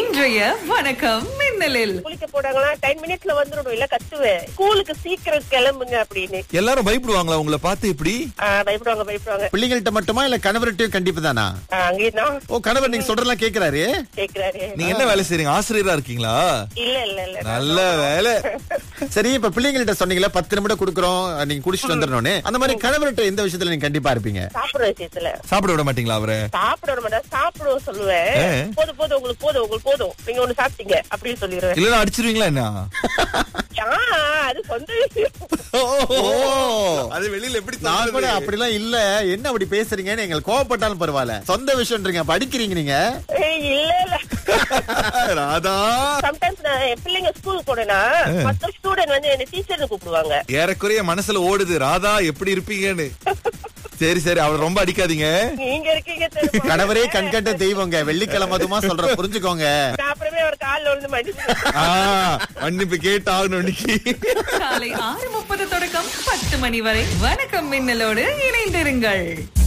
இன்றைய வணக்கம் மின்னலில் குளிக்க போனாங்களா டென் மினிட்ஸ்ல வந்துடும் இல்ல கத்துவேன் ஸ்கூலுக்கு சீக்கிரம் கிளம்புங்க அப்படின்னு எல்லாரும் பயப்படுவாங்களா உங்களை பார்த்து இப்படி ஆ, பயப்படுவாங்க பயப்படுவாங்க பிள்ளைங்கள்ட்ட மட்டுமா இல்ல கணவர்கிட்டயும் கண்டிப்பு தானா ஆ, அங்கேதான் ஓ கணவர் நீங்க சொல்றதெல்லாம் கேக்குறாரு கேக்குறாரு நீங்க என்ன வேலை செய்றீங்க ஆசிரியரா இருக்கீங்களா இல்ல இல்ல இல்ல நல்ல வேலை சரி இப்ப பிள்ளைங்கள்ட்ட சொன்னீங்களா பத்து நிமிடம் குடுக்குறோம் நீங்க குடிச்சிட்டு வந்துடணும்னு அந்த மாதிரி கணவர்கிட்ட எந்த விஷயத்துல நீங்க கண்டிப்பா இருப்பீங்க சாப்பிடுற விஷயத்துல சாப்பிட விட மாட்டீங்களா அவரை சாப்பிட விட மாட்டேன் சாப்பிடுவோம் சொல்லுவேன் ஏ. போதும் போதும் உங்களுக்கு போதும் உங்களுக்கு போதும் நீங்க ஒண்ணு சாப்பிட்டீங்க அப்படின்னு சொல்லிடுவேன் இல்லன்னா அடிச்சிருவீங்களா என்ன ஆ, அது சொந்த விஷயம் அது வெளியில எப்படி நான் கூட அப்படிலாம் இல்ல என்ன அப்படி பேசுறீங்கன்னு எங்களுக்கு கோவப்பட்டாலும் பரவாயில்ல சொந்த விஷயம்ன்றீங்க படிக்கிறீங்க நீங்க ஏய், இல்ல இல்ல ராதா சம்டைம்ஸ் நான் என் பிள்ளைங்க ஸ்கூலுக்கு போனேன்னா மத்த ஸ்டூடெண்ட் வந்து என்ன டீச்சர்னு கூப்பிடுவாங்க ஏறக்குறைய மனசுல ஓடுது ராதா எப்படி இருப்பீங்கன்னு சரி சரி அவரை ரொம்ப அடிக்காதீங்க நீங்க இருக்கீங்க தெரியுமா? கணவரே கண்கண்ட தெய்வங்க வெள்ளிக்கிழமை அதுமா சொல்ற புரிஞ்சுக்கோங்க நான் அப்புறமே ஒரு காலில் விழுந்து மன்னிச்சு ஆ, மன்னிப்பு கேட்டு ஆகணும் இன்னைக்கு காலை ஆறு முப்பது தொடக்கம் பத்து மணி வரை வணக்கம் மின்னலோடு இணைந்திருங்கள்